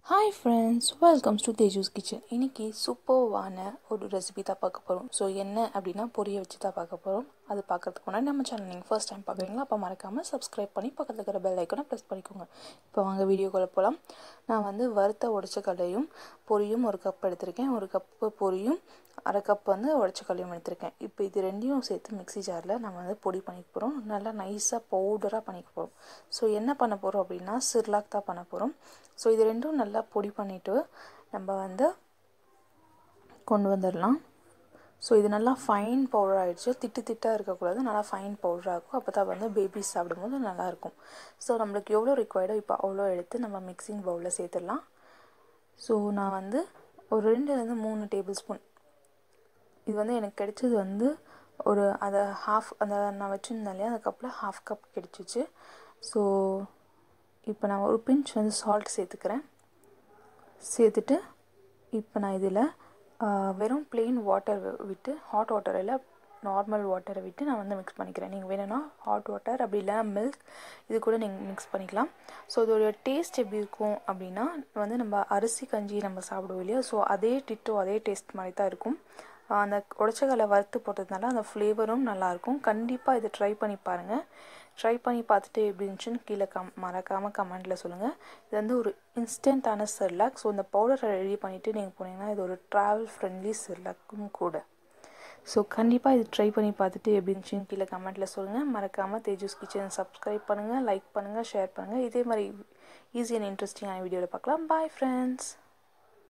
hi friends welcomes to Teju's kitchen இன்றைக்கி சூப்பர்வான ஒரு ரெசிபி தான் பார்க்க போகிறோம் ஸோ என்ன அப்படின்னா பொரிய வச்சு தான் பார்க்க போகிறோம் அது பார்க்கறதுக்கு முன்னாடி நம்ம சேனல் நீங்கள் ஃபர்ஸ்ட் டைம் பார்க்குறீங்களா அப்போ மறக்காமல் சப்ஸ்கிரைப் பண்ணி பக்கத்தில் இருக்கிற பெல் ஐக்கனை ப்ரெஸ் பண்ணிக்கோங்க இப்போ வாங்க வீடியோக்குள்ளே போகலாம் நான் வந்து வறுத்த உடச்ச கடலையும் பொரியும் ஒரு கப் எடுத்திருக்கேன் ஒரு கப்பு பொரியும் அரை கப் வந்து உடச்ச கடலையும் எடுத்திருக்கேன் இப்போ இது ரெண்டையும் சேர்த்து மிக்ஸி ஜாரில் நம்ம வந்து பொடி பண்ணிக்க போகிறோம் நல்லா நைஸாக பவுடராக பண்ணிக்க போகிறோம் ஸோ என்ன பண்ண போகிறோம் அப்படின்னா சிர்லாக் தான் பண்ண போகிறோம் ஸோ இது ரெண்டும் நல்லா பொடி பண்ணிவிட்டு நம்ம வந்து கொண்டு வந்துடலாம் ஸோ இது நல்லா ஃபைன் பவுடர் ஆகிடுச்சு திட்டு திட்டாக இருக்கக்கூடாது நல்லா ஃபைன் பவுடராக இருக்கும் அப்போ தான் வந்து பேபிஸ் சாப்பிடும்போது நல்லாயிருக்கும் ஸோ நம்மளுக்கு எவ்வளோ ரிக்வயர்டோ இப்போ அவ்வளோ எடுத்து நம்ம மிக்சிங் பவுலில் சேர்த்துடலாம் ஸோ நான் வந்து ஒரு ரெண்டுலேருந்து மூணு டேபிள் ஸ்பூன் இது வந்து எனக்கு கிடைச்சது வந்து ஒரு அதை ஹாஃப் அந்த நான் வச்சுருந்தேன் இல்லையா அந்த கப்பில் ஹாஃப் கப் கிடைச்சிச்சு ஸோ இப்போ நான் ஒரு பிஞ்ச் வந்து சால்ட் சேர்த்துக்கிறேன் சேர்த்துட்டு இப்போ நான் இதில் வெறும் பிளெயின் வாட்டர் விட்டு ஹாட் வாட்டர் இல்லை நார்மல் வாட்டரை விட்டு நான் வந்து மிக்ஸ் பண்ணிக்கிறேன் நீங்கள் வேணும்னா ஹாட் வாட்டர் அப்படி இல்லைனா மில்க் இது கூட நீங்கள் மிக்ஸ் பண்ணிக்கலாம் ஸோ இதோடைய டேஸ்ட் எப்படி இருக்கும் அப்படின்னா வந்து நம்ம அரிசி கஞ்சி நம்ம சாப்பிடுவோம் இல்லையா ஸோ அதே டிட்டோ அதே டேஸ்ட் மாதிரி தான் இருக்கும் அந்த உடச்சக்கலை வறுத்து போட்டதுனால அந்த ஃப்ளேவரும் நல்லாயிருக்கும் கண்டிப்பாக இதை ட்ரை பண்ணி பாருங்கள் ட்ரை பண்ணி பார்த்துட்டு எப்படி இருந்துச்சுன்னு கீழே கம் மறக்காமல் கமெண்ட்டில் சொல்லுங்கள் இது வந்து ஒரு இன்ஸ்டண்ட்டான செர்லாக் ஸோ இந்த பவுடரை ரெடி பண்ணிவிட்டு நீங்கள் போனீங்கன்னா இது ஒரு ட்ராவல் ஃப்ரெண்ட்லி செர்லாக்கும் கூட ஸோ கண்டிப்பாக இது ட்ரை பண்ணி பார்த்துட்டு எப்படி இருந்துச்சுன்னு கீழே கமெண்ட்டில் சொல்லுங்கள் மறக்காமல் தேஜூஸ் கிச்சன் சப்ஸ்கிரைப் பண்ணுங்கள் லைக் பண்ணுங்கள் ஷேர் பண்ணுங்கள் இதே மாதிரி ஈஸி அண்ட் இன்ட்ரெஸ்டிங்கான வீடியோவில் பார்க்கலாம் பாய் ஃப்ரெண்ட்ஸ்